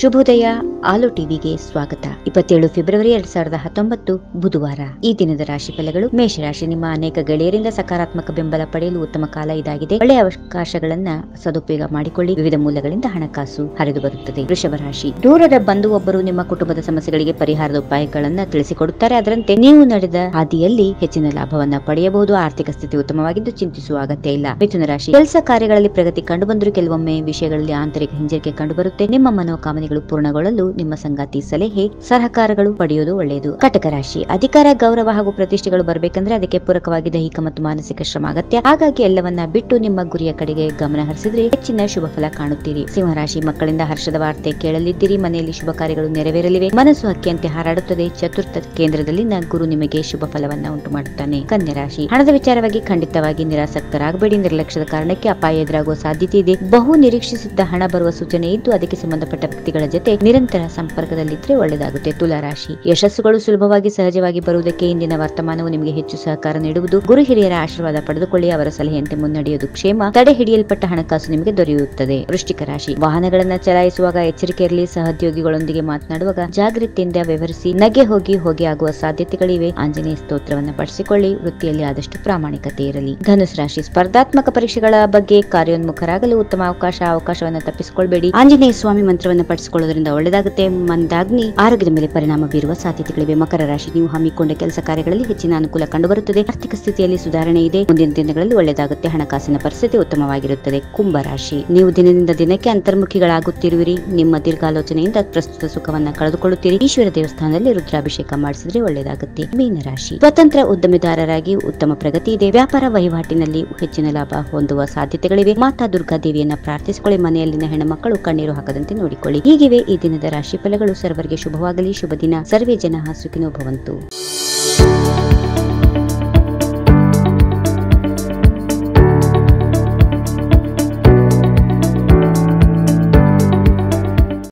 ಶುಭೋದಯ ಆಲೋ ಟಿವಿಗೆ ಸ್ವಾಗತ ಇಪ್ಪತ್ತೇಳು ಫೆಬ್ರವರಿ ಎರಡ್ ಸಾವಿರದ ಹತ್ತೊಂಬತ್ತು ಬುಧವಾರ ಈ ದಿನದ ರಾಶಿ ಫಲಗಳು ಮೇಷರಾಶಿ ನಿಮ್ಮ ಅನೇಕ ಗೆಳೆಯರಿಂದ ಸಕಾರಾತ್ಮಕ ಬೆಂಬಲ ಪಡೆಯಲು ಉತ್ತಮ ಕಾಲ ಇದಾಗಿದೆ ಒಳ್ಳೆಯ ಅವಕಾಶಗಳನ್ನ ಸದುಪಯೋಗ ಮಾಡಿಕೊಳ್ಳಿ ವಿವಿಧ ಮೂಲಗಳಿಂದ ಹಣಕಾಸು ಹರಿದು ಬರುತ್ತದೆ ವೃಷಭ ರಾಶಿ ದೂರದ ಬಂಧು ಒಬ್ಬರು ನಿಮ್ಮ ಕುಟುಂಬದ ಸಮಸ್ಯೆಗಳಿಗೆ ಪರಿಹಾರದ ಉಪಾಯಗಳನ್ನ ತಿಳಿಸಿಕೊಡುತ್ತಾರೆ ಅದರಂತೆ ನೀವು ನಡೆದ ಹಾದಿಯಲ್ಲಿ ಹೆಚ್ಚಿನ ಲಾಭವನ್ನ ಪಡೆಯಬಹುದು ಆರ್ಥಿಕ ಸ್ಥಿತಿ ಉತ್ತಮವಾಗಿದ್ದು ಚಿಂತಿಸುವ ಅಗತ್ಯ ಇಲ್ಲ ಮಿಥುನ ರಾಶಿ ಕೆಲಸ ಕಾರ್ಯಗಳಲ್ಲಿ ಪ್ರಗತಿ ಕಂಡುಬಂದರೂ ಕೆಲವೊಮ್ಮೆ ವಿಷಯಗಳಲ್ಲಿ ಆಂತರಿಕ ಹಿಂಜರಿಕೆ ಕಂಡುಬರುತ್ತೆ ನಿಮ್ಮ ಮನೋಕಾಮನೆಗಳು ಪೂರ್ಣಗೊಳ್ಳಲು ನಿಮ್ಮ ಸಂಗಾತಿ ಸಲಹೆ ಸಹಕಾರಗಳು ಪಡೆಯುವುದು ಒಳ್ಳೆಯದು ಕಟಕ ರಾಶಿ ಅಧಿಕಾರ ಗೌರವ ಹಾಗೂ ಪ್ರತಿಷ್ಠೆಗಳು ಬರಬೇಕಂದ್ರೆ ಅದಕ್ಕೆ ಪೂರಕವಾಗಿ ದೈಹಿಕ ಮತ್ತು ಮಾನಸಿಕ ಶ್ರಮ ಅಗತ್ಯ ಹಾಗಾಗಿ ಎಲ್ಲವನ್ನ ಬಿಟ್ಟು ನಿಮ್ಮ ಗುರಿಯ ಕಡೆಗೆ ಗಮನ ಹರಿಸಿದ್ರೆ ಹೆಚ್ಚಿನ ಶುಭ ಫಲ ಕಾಣುತ್ತೀರಿ ಸಿಂಹರಾಶಿ ಮಕ್ಕಳಿಂದ ಹರ್ಷದ ವಾರ್ತೆ ಕೇಳಲಿದ್ದೀರಿ ಮನೆಯಲ್ಲಿ ಶುಭ ಕಾರ್ಯಗಳು ನೆರವೇರಲಿವೆ ಮನಸ್ಸು ಹಕ್ಕಿಯಂತೆ ಹಾರಾಡುತ್ತದೆ ಚತುರ್ಥ ಕೇಂದ್ರದಲ್ಲಿನ ಗುರು ನಿಮಗೆ ಶುಭ ಫಲವನ್ನ ಉಂಟು ಮಾಡುತ್ತಾನೆ ಕನ್ಯಾ ರಾಶಿ ಹಣದ ವಿಚಾರವಾಗಿ ಖಂಡಿತವಾಗಿ ನಿರಾಸಕ್ತರಾಗಬೇಡಿ ನಿರ್ಲಕ್ಷ್ಯದ ಕಾರಣಕ್ಕೆ ಅಪಾಯ ಎದುರಾಗುವ ಸಾಧ್ಯತೆ ಇದೆ ಬಹು ನಿರೀಕ್ಷಿಸಿದ್ದ ಹಣ ಬರುವ ಸೂಚನೆ ಇದ್ದು ಅದಕ್ಕೆ ಸಂಬಂಧಪಟ್ಟ ವ್ಯಕ್ತಿಗಳ ಜೊತೆ ನಿರಂತರ ಸಂಪರ್ಕದಲ್ಲಿದ್ರೆ ಒಳ್ಳೆಯದಾಗುತ್ತೆ ತುಲಾ ರಾಶಿ ಯಶಸ್ಸುಗಳು ಸುಲಭವಾಗಿ ಸಹಜವಾಗಿ ಬರುವುದಕ್ಕೆ ಇಂದಿನ ವರ್ತಮಾನವು ನಿಮಗೆ ಹೆಚ್ಚು ಸಹಕಾರ ನೀಡುವುದು ಗುರು ಹಿರಿಯರ ಆಶೀರ್ವಾದ ಪಡೆದುಕೊಳ್ಳಿ ಅವರ ಸಲಹೆಯಂತೆ ಮುನ್ನಡೆಯುವುದು ಕ್ಷೇಮ ತಡೆ ಹಿಡಿಯಲ್ಪಟ್ಟ ಹಣಕಾಸು ನಿಮಗೆ ದೊರೆಯುತ್ತದೆ ವೃಶ್ಚಿಕ ರಾಶಿ ವಾಹನಗಳನ್ನ ಚಲಾಯಿಸುವಾಗ ಎಚ್ಚರಿಕೆ ಇರಲಿ ಸಹೋದ್ಯೋಗಿಗಳೊಂದಿಗೆ ಮಾತನಾಡುವಾಗ ಜಾಗೃತಿಯಿಂದ ವ್ಯವಹರಿಸಿ ನಗೆ ಹೋಗಿ ಹೋಗಿ ಆಗುವ ಸಾಧ್ಯತೆಗಳಿವೆ ಆಂಜನೇಯ ಸ್ತೋತ್ರವನ್ನ ಪಡಿಸಿಕೊಳ್ಳಿ ವೃತ್ತಿಯಲ್ಲಿ ಆದಷ್ಟು ಪ್ರಾಮಾಣಿಕತೆ ಇರಲಿ ಧನುಸ್ ರಾಶಿ ಸ್ಪರ್ಧಾತ್ಮಕ ಪರೀಕ್ಷೆಗಳ ಬಗ್ಗೆ ಕಾರ್ಯೋನ್ಮುಖರಾಗಲು ಉತ್ತಮ ಅವಕಾಶ ಅವಕಾಶವನ್ನ ತಪ್ಪಿಸಿಕೊಳ್ಬೇಡಿ ಆಂಜನೇಯ ಸ್ವಾಮಿ ಮಂತ್ರವನ್ನ ಪಡಿಸಿಕೊಳ್ಳೋದ್ರಿಂದ ಒಳ್ಳೆಯದಾಗುತ್ತೆ ಮಂದಾಗ್ನಿ ಆರೋಗ್ಯದ ಮೇಲೆ ಪರಿಣಾಮ ಬೀರುವ ಸಾಧ್ಯತೆಗಳಿವೆ ಮಕರ ರಾಶಿ ನೀವು ಹಮ್ಮಿಕೊಂಡ ಕೆಲಸ ಕಾರ್ಯಗಳಲ್ಲಿ ಹೆಚ್ಚಿನ ಅನುಕೂಲ ಕಂಡುಬರುತ್ತದೆ ಆರ್ಥಿಕ ಸ್ಥಿತಿಯಲ್ಲಿ ಸುಧಾರಣೆ ಇದೆ ಮುಂದಿನ ದಿನಗಳಲ್ಲಿ ಒಳ್ಳೆಯದಾಗುತ್ತೆ ಹಣಕಾಸಿನ ಪರಿಸ್ಥಿತಿ ಉತ್ತಮವಾಗಿರುತ್ತದೆ ಕುಂಭ ರಾಶಿ ನೀವು ದಿನದಿಂದ ದಿನಕ್ಕೆ ಅಂತರ್ಮುಖಿಗಳಾಗುತ್ತಿರುವಿರಿ ನಿಮ್ಮ ದೀರ್ಘಾಲೋಚನೆಯಿಂದ ಪ್ರಸ್ತುತ ಸುಖವನ್ನ ಕಳೆದುಕೊಳ್ಳುತ್ತೀರಿ ಈಶ್ವರ ದೇವಸ್ಥಾನದಲ್ಲಿ ರುದ್ರಾಭಿಷೇಕ ಮಾಡಿಸಿದ್ರೆ ಒಳ್ಳೆಯದಾಗುತ್ತೆ ಮೀನ ರಾಶಿ ಸ್ವತಂತ್ರ ಉದ್ಯಮಿದಾರರಾಗಿ ಉತ್ತಮ ಪ್ರಗತಿ ಇದೆ ವ್ಯಾಪಾರ ವಹಿವಾಟಿನಲ್ಲಿ ಹೆಚ್ಚಿನ ಲಾಭ ಹೊಂದುವ ಸಾಧ್ಯತೆಗಳಿವೆ ಮಾತಾ ದುರ್ಗಾ ದೇವಿಯನ್ನ ಪ್ರಾರ್ಥಿಸಿಕೊಳ್ಳಿ ಮನೆಯಲ್ಲಿನ ಹೆಣ್ಣುಮಕ್ಕಳು ಕಣ್ಣೀರು ಹಾಕದಂತೆ ನೋಡಿಕೊಳ್ಳಿ ಹೀಗಿವೆ ಈ ದಿನದ ರಾಶಿ ಫಲಗಳು ಸರ್ವರಿಗೆ ಶುಭವಾಗಲಿ ಶುಭ ದಿನ ಸರ್ವೇ ಜನ ಸುಖಿನೋ ಭವಂತು